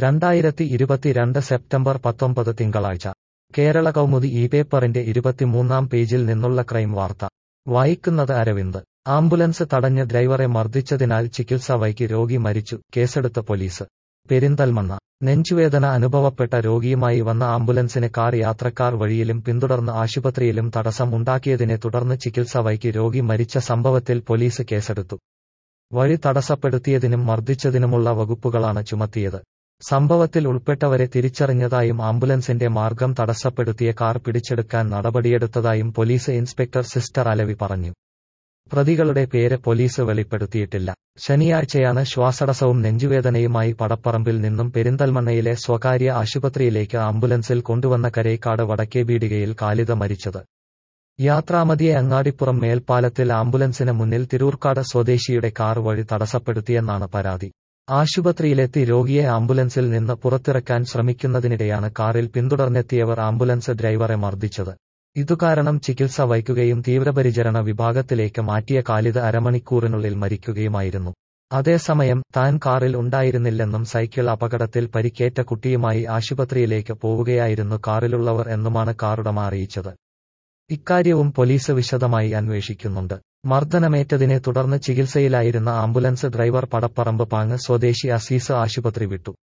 രണ്ടായിരത്തി ഇരുപത്തിരണ്ട് സെപ്റ്റംബർ പത്തൊമ്പത് തിങ്കളാഴ്ച കേരള കൗമുദി ഈ പേപ്പറിന്റെ ഇരുപത്തിമൂന്നാം പേജിൽ നിന്നുള്ള ക്രൈം വാർത്ത വായിക്കുന്നത് അരവിന്ദ് ആംബുലൻസ് തടഞ്ഞ് ഡ്രൈവറെ മർദ്ദിച്ചതിനാൽ ചികിത്സ വൈകി രോഗി മരിച്ചു കേസെടുത്ത പോലീസ് പെരിന്തൽമണ്ണ നെഞ്ചുവേദന അനുഭവപ്പെട്ട രോഗിയുമായി വന്ന ആംബുലൻസിന് കാർ യാത്രക്കാർ വഴിയിലും പിന്തുടർന്ന് ആശുപത്രിയിലും തടസ്സം ഉണ്ടാക്കിയതിനെ തുടർന്ന് ചികിത്സ വൈകി രോഗി മരിച്ച സംഭവത്തിൽ പോലീസ് കേസെടുത്തു വഴി തടസ്സപ്പെടുത്തിയതിനും മർദ്ദിച്ചതിനുമുള്ള വകുപ്പുകളാണ് ചുമത്തിയത് സംഭവത്തിൽ ഉൾപ്പെട്ടവരെ തിരിച്ചറിഞ്ഞതായും ആംബുലൻസിന്റെ മാർഗം തടസ്സപ്പെടുത്തിയ കാർ പിടിച്ചെടുക്കാൻ നടപടിയെടുത്തതായും പോലീസ് ഇൻസ്പെക്ടർ സിസ്റ്റർ അലവി പറഞ്ഞു പ്രതികളുടെ പേര് പോലീസ് വെളിപ്പെടുത്തിയിട്ടില്ല ശനിയാഴ്ചയാണ് ശ്വാസടസവും നെഞ്ചുവേദനയുമായി പടപ്പറമ്പിൽ നിന്നും പെരിന്തൽമണ്ണയിലെ സ്വകാര്യ ആശുപത്രിയിലേക്ക് ആംബുലൻസിൽ കൊണ്ടുവന്ന കരേക്കാട് വടക്കേബീഡികയിൽ കാലിത മരിച്ചത് യാത്രാമതിയെ അങ്ങാടിപ്പുറം മേൽപ്പാലത്തിൽ ആംബുലൻസിന് മുന്നിൽ തിരൂർക്കാട് സ്വദേശിയുടെ കാർ വഴി തടസ്സപ്പെടുത്തിയെന്നാണ് പരാതി ആശുപത്രിയിലെത്തി രോഗിയെ ആംബുലൻസിൽ നിന്ന് പുറത്തിറക്കാൻ ശ്രമിക്കുന്നതിനിടെയാണ് കാറിൽ പിന്തുടർന്നെത്തിയവർ ആംബുലൻസ് ഡ്രൈവറെ മർദ്ദിച്ചത് ഇതുകാരണം ചികിത്സ വൈകുകയും തീവ്രപരിചരണ വിഭാഗത്തിലേക്ക് മാറ്റിയ കാലിത് അരമണിക്കൂറിനുള്ളിൽ മരിക്കുകയുമായിരുന്നു അതേസമയം താൻ കാറിൽ ഉണ്ടായിരുന്നില്ലെന്നും സൈക്കിൾ അപകടത്തിൽ പരിക്കേറ്റ കുട്ടിയുമായി ആശുപത്രിയിലേക്ക് പോവുകയായിരുന്നു കാറിലുള്ളവർ എന്നുമാണ് കാറുടമ അറിയിച്ചത് ഇക്കാര്യവും പോലീസ് വിശദമായി അന്വേഷിക്കുന്നുണ്ട് മർദ്ദനമേറ്റതിനെ തുടർന്ന് ചികിത്സയിലായിരുന്ന ആംബുലൻസ് ഡ്രൈവർ പടപ്പറമ്പ് പാങ്ങ് സ്വദേശി അസീസ് ആശുപത്രി വിട്ടു